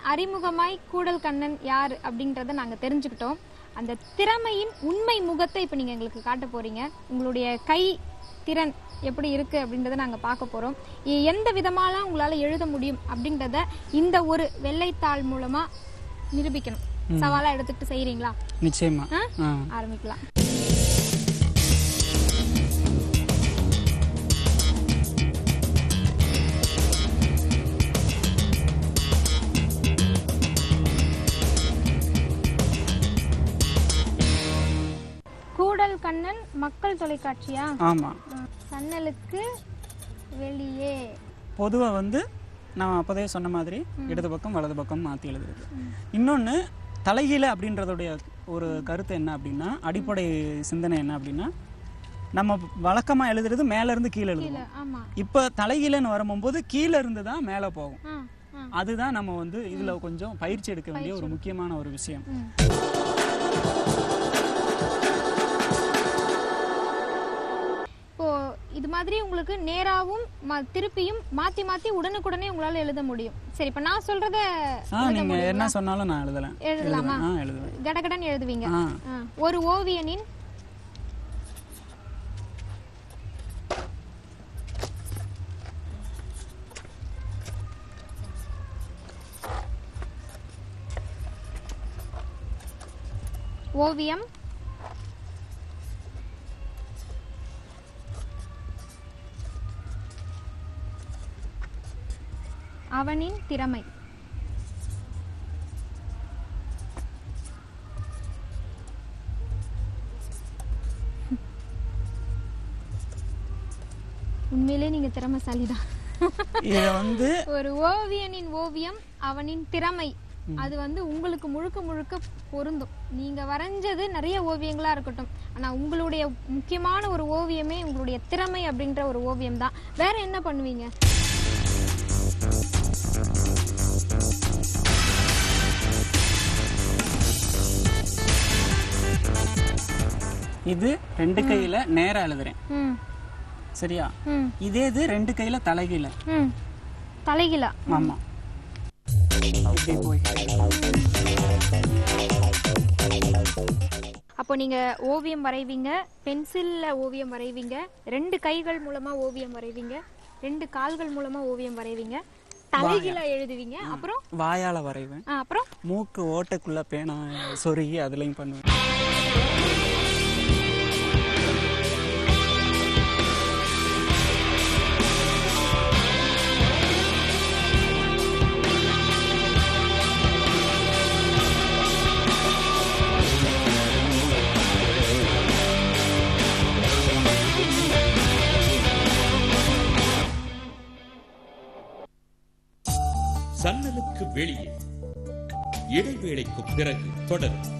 அறிமுகமாய் கூடல் கண்ணன் யார் அப்படின்றத நாங்க தெரிஞ்சுக்கிட்டோம் அந்த திறமையின் உண்மை முகத்தை இப்போ நீங்க எங்களுக்கு காட்ட போறீங்க உங்களுடைய கை திறன் எப்படி இருக்கு அப்படின்றத நாங்க பார்க்க போறோம் எ- எந்த விதமாலாம் உங்களால எழுத முடியும் அப்படின்றத இந்த ஒரு வெள்ளைத்தாள் மூலமா நிரூபிக்கணும் சவாலா எடுத்துக்கிட்டு செய்றீங்களா நிச்சயமா ஆ? ஆ ஆரம்பிக்கலாம் கூடல் கண்ணன் மக்கள் தொலைக்காட்சியா ஆமாம் சன்னலுக்கு வெளியே பொதுவாக வந்து நான் அப்போதே சொன்ன மாதிரி இடது பக்கம் வலது பக்கம் மாற்றி எழுதுறது இன்னொன்று தலைகீழ அப்படின்றதுடைய ஒரு கருத்து என்ன அப்படின்னா அடிப்படை சிந்தனை என்ன அப்படின்னா நம்ம வழக்கமாக எழுதுறது மேலேருந்து கீழே எழுதுவோம் ஆமா இப்போ தலைகீழன்னு வரும்போது கீழே இருந்து தான் மேலே போகும் ஆ ஆ அதுதான் நம்ம வந்து இதில் கொஞ்சம் பயிற்சி எடுக்க வேண்டிய ஒரு முக்கியமான ஒரு விஷயம் ம். இப்போ இது மாதிரி உங்களுக்கு நேராவும் ம- திருப்பியும் மாத்தி மாத்தி உடனுக்குடனே உங்களால எழுத முடியும் சரி இப்ப நான் சொல்றத ஆ நீங்கள் என்ன சொன்னாலும் நான் எழுதலாம் எழுதலாமா ஆ எழுதுவேன் கடகடன் எழுதுவீங்க ஆ ஆ. ஒரு ஓவியனின் ஓவியம் அவனின் திறமை உண்மையிலே நீங்க திறமைசாலிதான் இதை வந்து ஒரு ஓவியனின் ஓவியம் அவனின் திறமை அது வந்து உங்களுக்கு முழுக்க முழுக்க பொருந்தும் நீங்க வரைஞ்சது நிறைய ஓவியங்களா இருக்கட்டும் ஆனா உங்களுடைய முக்கியமான ஒரு ஓவியமே உங்களுடைய திறமை அப்படின்ற ஒரு ஓவியம் தான் வேற என்ன பண்ணுவீங்க இது ரெண்டு கையில் நேராக எழுதுறேன் ம் சரியா ம் இதே இது ரெண்டு கையில் தலைகீழ ம் தலைகிலா ஆமா இப்படி போய் அப்போ நீங்க ஓவியம் வரைவீங்க பென்சில்ல ஓவியம் வரைவீங்க ரெண்டு கைகள் மூலமா ஓவியம் வரைவீங்க ரெண்டு கால்கள் மூலமா ஓவியம் வரைவீங்க தலைகீழா எழுதுவீங்க அப்புறம் வாயால வரைவேன் ஆ, அப்புறம் மூக்கு ஓட்டைக்குள்ள பேனா சொருகி அதுலயும் பண்ணுவேன் சன்னலுக்கு வெளியே இடைவேளைக்கு பிறகு தொடரும்